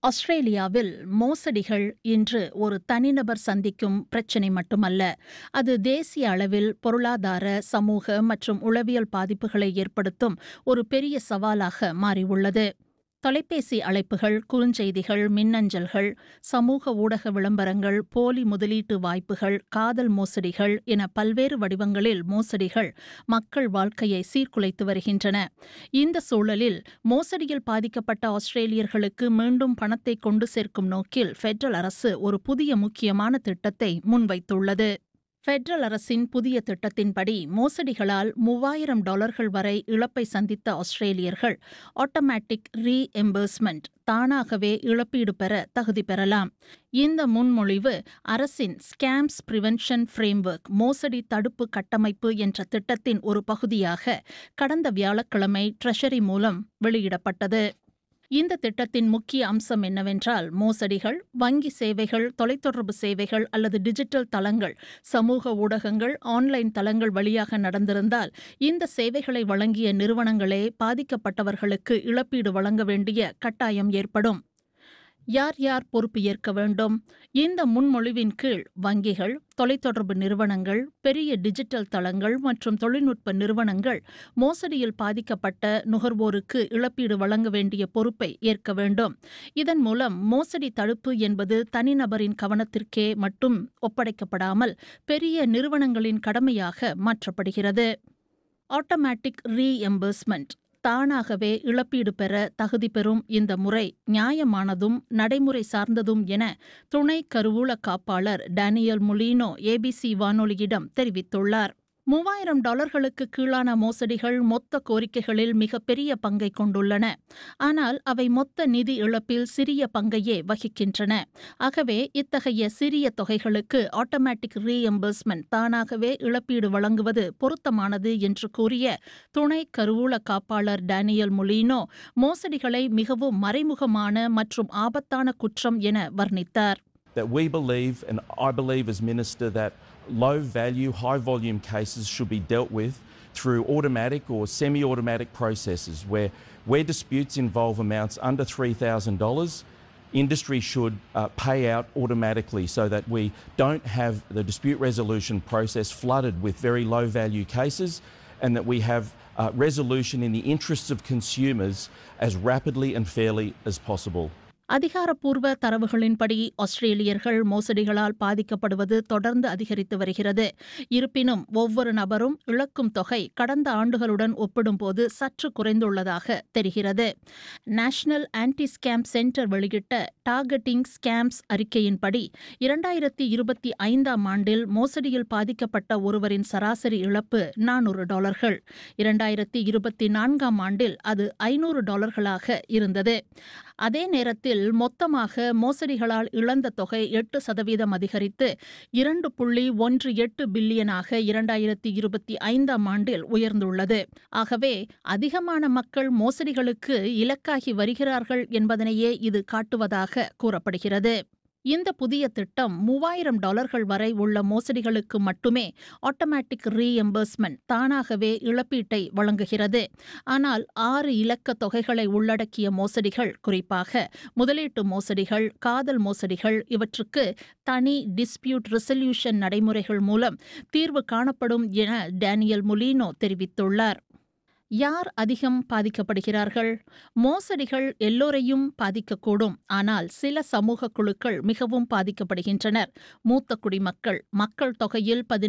ஆஸ்திரேலியாவில் மோசடிகள் இன்று ஒரு தனிநபர் சந்திக்கும் பிரச்சினை மட்டுமல்ல அது தேசிய அளவில் பொருளாதார சமூக மற்றும் உளவியல் பாதிப்புகளை ஏற்படுத்தும் ஒரு பெரிய சவாலாக மாறியுள்ளது தொலைபேசி அழைப்புகள் குறுஞ்செய்திகள் மின்னஞ்சல்கள் சமூக ஊடக விளம்பரங்கள் போலி முதலீட்டு வாய்ப்புகள் காதல் மோசடிகள் என பல்வேறு வடிவங்களில் மோசடிகள் மக்கள் வாழ்க்கையை சீர்குலைத்து வருகின்றன இந்த சூழலில் மோசடியில் பாதிக்கப்பட்ட ஆஸ்திரேலியர்களுக்கு மீண்டும் பணத்தை கொண்டு சேர்க்கும் நோக்கில் ஃபெடரல் அரசு ஒரு புதிய முக்கியமான திட்டத்தை முன்வைத்துள்ளது ஃபெடரல் அரசின் புதிய திட்டத்தின்படி மோசடிகளால் மூவாயிரம் டாலர்கள் வரை இழப்பை சந்தித்த ஆஸ்திரேலியர்கள் ஆட்டோமேட்டிக் ரீ எம்பர்ஸ்மெண்ட் தானாகவே இழப்பீடு பெற தகுதி பெறலாம் இந்த முன்மொழிவு அரசின் ஸ்கேம்ஸ் பிரிவென்ஷன் ஃப்ரேம்வொர்க் மோசடி தடுப்பு கட்டமைப்பு என்ற திட்டத்தின் ஒரு பகுதியாக கடந்த வியாழக்கிழமை ட்ரெஷரி மூலம் வெளியிடப்பட்டது இந்த திட்டத்தின் முக்கிய அம்சம் என்னவென்றால் மோசடிகள் வங்கி சேவைகள் தொலைத்தொடர்பு சேவைகள் அல்லது டிஜிட்டல் தளங்கள் சமூக ஊடகங்கள் ஆன்லைன் தளங்கள் வழியாக நடந்திருந்தால் இந்த சேவைகளை வழங்கிய நிறுவனங்களே பாதிக்கப்பட்டவர்களுக்கு இழப்பீடு வழங்க வேண்டிய கட்டாயம் ஏற்படும் யார் யார் பொறுப்பு ஏற்க வேண்டும் இந்த முன்மொழிவின் கீழ் வங்கிகள் தொலைத்தொடர்பு நிறுவனங்கள் பெரிய டிஜிட்டல் தளங்கள் மற்றும் தொழில்நுட்ப நிறுவனங்கள் மோசடியில் பாதிக்கப்பட்ட நுகர்வோருக்கு இழப்பீடு வழங்க வேண்டிய பொறுப்பை ஏற்க வேண்டும் இதன் மூலம் மோசடி தடுப்பு என்பது தனிநபரின் கவனத்திற்கே மட்டும் ஒப்படைக்கப்படாமல் பெரிய நிறுவனங்களின் கடமையாக மாற்றப்படுகிறது ஆட்டோமேட்டிக் ரீஎம்பர்ஸ்மெண்ட் தானாகவே இழப்பீடு பெற தகுதி பெறும் இந்த முறை நியாயமானதும் நடைமுறை சார்ந்ததும் என துணை கருவூல காப்பாளர் டேனியல் முலினோ ஏபிசி வானொலியிடம் தெரிவித்துள்ளார் மூவாயிரம் டாலர்களுக்கு கீழான மோசடிகள் மொத்த கோரிக்கைகளில் மிகப்பெரிய பங்கை கொண்டுள்ளன ஆனால் அவை மொத்த நிதி இழப்பில் சிறிய பங்கையே வகிக்கின்றன ஆகவே இத்தகைய சிறிய தொகைகளுக்கு ஆட்டோமேட்டிக் ரீஎம்பர்ஸ்மெண்ட் தானாகவே இழப்பீடு வழங்குவது பொருத்தமானது என்று கூறிய துணை கருவூல காப்பாளர் டேனியல் முலினோ மோசடிகளை மிகவும் மறைமுகமான மற்றும் ஆபத்தான குற்றம் என வர்ணித்தார் that we believe, and I believe as Minister, that low value, high volume cases should be dealt with through automatic or semi automatic processes where, where disputes involve amounts under $3,000. Industry should uh, pay out automatically so that we don't have the dispute resolution process flooded with very low value cases and that we have uh, resolution in the interests of consumers as rapidly and fairly as possible. அதிகாரப்பூர்வ தரவுகளின்படி ஆஸ்திரேலியர்கள் மோசடிகளால் பாதிக்கப்படுவது தொடர்ந்து அதிகரித்து வருகிறது இருப்பினும் ஒவ்வொரு நபரும் இழக்கும் தொகை கடந்த ஆண்டுகளுடன் ஒப்பிடும்போது சற்று குறைந்துள்ளதாக தெரிகிறது நேஷனல் ஆன்டி ஸ்கேம் சென்டர் வெளியிட்ட டார்கெட்டிங் ஸ்கேம்ஸ் அறிக்கையின்படி இரண்டாயிரத்தி இருபத்தி ஐந்தாம் ஆண்டில் மோசடியில் பாதிக்கப்பட்ட ஒருவரின் சராசரி இழப்பு நானூறு டாலர்கள் இரண்டாயிரத்தி இருபத்தி நான்காம் ஆண்டில் அது ஐநூறு டாலர்களாக இருந்தது அதே நேரத்தில் மொத்தமாக மோசடிகளால் இழந்த தொகை எட்டு சதவீதம் அதிகரித்து இரண்டு புள்ளி ஒன்று எட்டு பில்லியனாக இரண்டாயிரத்தி இருபத்தி ஐந்தாம் ஆண்டில் உயர்ந்துள்ளது ஆகவே அதிகமான மக்கள் மோசடிகளுக்கு இலக்காகி வருகிறார்கள் என்பதனையே இது காட்டுவதாக கூறப்படுகிறது இந்த புதிய திட்டம் மூவாயிரம் டாலர்கள் வரை உள்ள மோசடிகளுக்கு மட்டுமே ஆட்டோமேட்டிக் ரீஎம்பர்ஸ்மெண்ட் தானாகவே இழப்பீட்டை வழங்குகிறது ஆனால் ஆறு இலக்க தொகைகளை உள்ளடக்கிய மோசடிகள் குறிப்பாக முதலீட்டு மோசடிகள் காதல் மோசடிகள் இவற்றுக்கு தனி டிஸ்பியூட் ரெசல்யூஷன் நடைமுறைகள் மூலம் தீர்வு காணப்படும் என டேனியல் முலினோ தெரிவித்துள்ளார் யார் அதிகம் பாதிக்கப்படுகிறார்கள் மோசடிகள் எல்லோரையும் பாதிக்கக்கூடும் ஆனால் சில சமூக குழுக்கள் மிகவும் பாதிக்கப்படுகின்றனர் மூத்த குடிமக்கள் மக்கள் தொகையில்